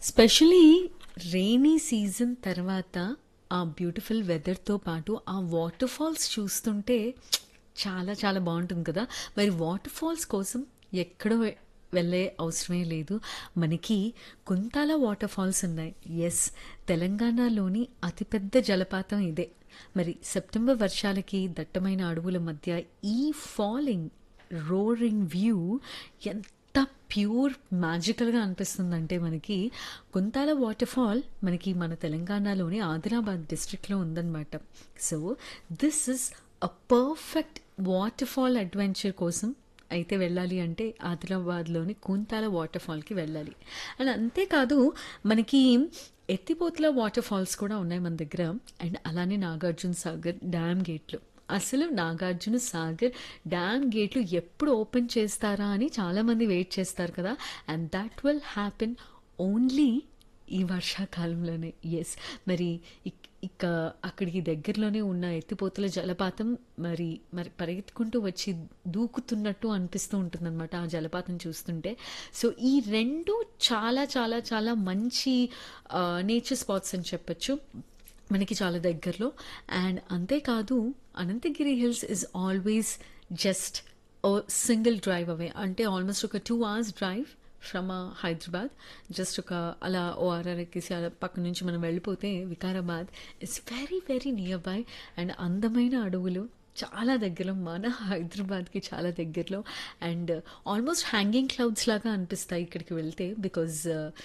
especially rainy season తర్వాత ఆ beautiful వెదర్తో పాటు ఆ వాటర్ ఫాల్స్ చూస్తుంటే చాలా చాలా బాగుంటుంది కదా మరి వాటర్ ఫాల్స్ కోసం ఎక్కడో వె- వెళ్ళే అవసరమే లేదు మనకి కుంతాల వాటర్ ఫాల్స్ ఉన్నాయి ఎస్ తెలంగాణలోని అతిపెద్ద జలపాతం ఇదే మరి సెప్టెంబర్ వర్షాలకి దట్టమైన అడవుల మధ్య ఈ ఫాలింగ్ రోరింగ్ వ్యూ ఎంత ప్యూర్ మ్యాజికల్గా అనిపిస్తుందంటే మనకి కుంతాల వాటర్ ఫాల్ మనకి మన తెలంగాణలోని ఆదిలాబాద్ డిస్ట్రిక్ట్లో ఉందన్నమాట so this is a perfect water fall adventure కోసం అయితే వెళ్ళాలి అంటే ఆదిలాబాద్లోని కుంతాల వాటర్ ఫాల్కి వెళ్ళాలి అండ్ అంతేకాదు మనకి ఎత్తిపోతల వాటర్ ఫాల్స్ కూడా ఉన్నాయి మన దగ్గర అండ్ అలానే నాగార్జున సాగర్ డ్యామ్ గేట్లు అసలు నాగార్జున సాగర్ డ్యామ్ గేట్లు ఎప్పుడు ఓపెన్ చేస్తారా అని చాలామంది వెయిట్ చేస్తారు కదా and that will happen only ఈ వర్షాకాలంలోనే ఎస్ మరి ఇక్- ఇక అక్కడికి దగ్గరలోనే ఉన్న ఎత్తిపోతల జలపాతం మరి మరి పరిగెత్తుకుంటూ వచ్చి దూకుతున్నట్టు అనిపిస్తూ ఉంటుందన్నమాట ఆ జలపాతం చూస్తుంటే సో ఈ రెండు చాలా చాలా చాలా మంచి నేచర్ స్పాట్స్ అని చెప్పొచ్చు మనకి చాలా దగ్గరలో అండ్ అంతేకాదు Ananthagiri hills is always just ఓ సింగిల్ డ్రైవ్ అవే అంటే ఆల్మోస్ట్ ఒక two hours drive from Hyderabad just ఒక అలా ఓఆర్ఆర్ ఎక్కేసి అలా పక్క నుంచి మనం వెళ్ళిపోతే Vikarabad it's very very near by and అందమైన అడవులు చాలా దగ్గరలో మన హైదరాబాద్కి చాలా దగ్గరలో అండ్ ఆల్మోస్ట్ హ్యాంగింగ్ క్లౌడ్స్ లాగా అనిపిస్తాయి ఇక్కడికి వెళ్తే బికాజ్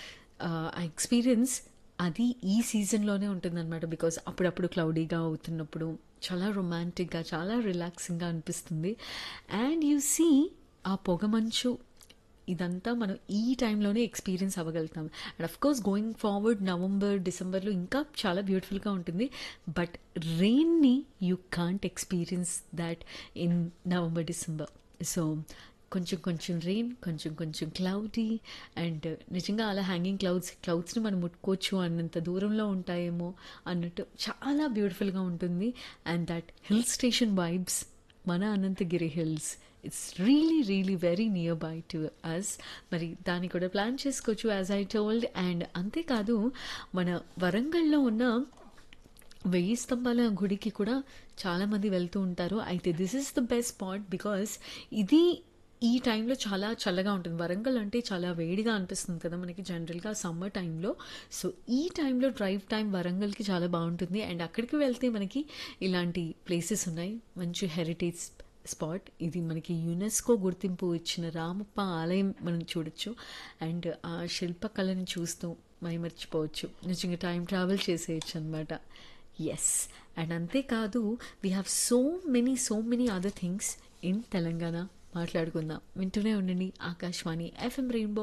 ఆ ఎక్స్పీరియన్స్ అది ఈ సీజన్లోనే ఉంటుందన్నమాట బికాజ్ అప్పుడప్పుడు క్లౌడీగా అవుతున్నప్పుడు చాలా రొమాంటిక్గా చాలా రిలాక్సింగ్గా అనిపిస్తుంది అండ్ యు సీ ఆ పొగమంచు ఇదంతా మనం ఈ టైంలోనే ఎక్స్పీరియన్స్ అవ్వగలుగుతాం and of course going forward November డిసెంబర్లో ఇంకా చాలా బ్యూటిఫుల్గా ఉంటుంది బట్ రెయిన్ని you can't experience that in November December so కొంచెం కొంచెం రెయిన్ కొంచెం కొంచెం క్లౌడీ అండ్ నిజంగా అలా హ్యాంగింగ్ క్లౌడ్స్ క్లౌడ్స్ని మనం ముట్టుకోవచ్చు అన్నంత దూరంలో ఉంటాయేమో అన్నట్టు చాలా బ్యూటిఫుల్గా ఉంటుంది and that hill station vibes మన Ananthagiri hills it's really really very near by to us మరి దాన్ని కూడా ప్లాన్ చేసుకోవచ్చు యాజ్ ఐ టోల్డ్ అండ్ అంతేకాదు మన వరంగల్లో ఉన్న వెయ్యి స్తంభాల గుడికి కూడా చాలామంది వెళ్తూ ఉంటారు అయితే this is the best spot because ఇది ఈ టైంలో చాలా చల్లగా ఉంటుంది వరంగల్ అంటే చాలా వేడిగా అనిపిస్తుంది కదా మనకి జనరల్గా సమ్మర్ టైంలో సో ఈ టైంలో డ్రైవ్ టైం వరంగల్కి చాలా బాగుంటుంది అండ్ అక్కడికి వెళ్తే మనకి ఇలాంటి ప్లేసెస్ ఉన్నాయి మంచి హెరిటేజ్ స్పాట్ ఇది మనకి యునెస్కో గుర్తింపు ఇచ్చిన రామప్ప ఆలయం మనం చూడొచ్చు అండ్ ఆ శిల్పకళని చూస్తూ మైమర్చిపోవచ్చు నిజంగా టైం ట్రావెల్ చేసేయచ్చు అనమాట ఎస్ అండ్ అంతేకాదు we have so many so many other things in Telangana మాట్లాడుకుందాం వింటూనే ఉండండి ఆకాశవాణి ఎఫ్ఎం రెయిన్బో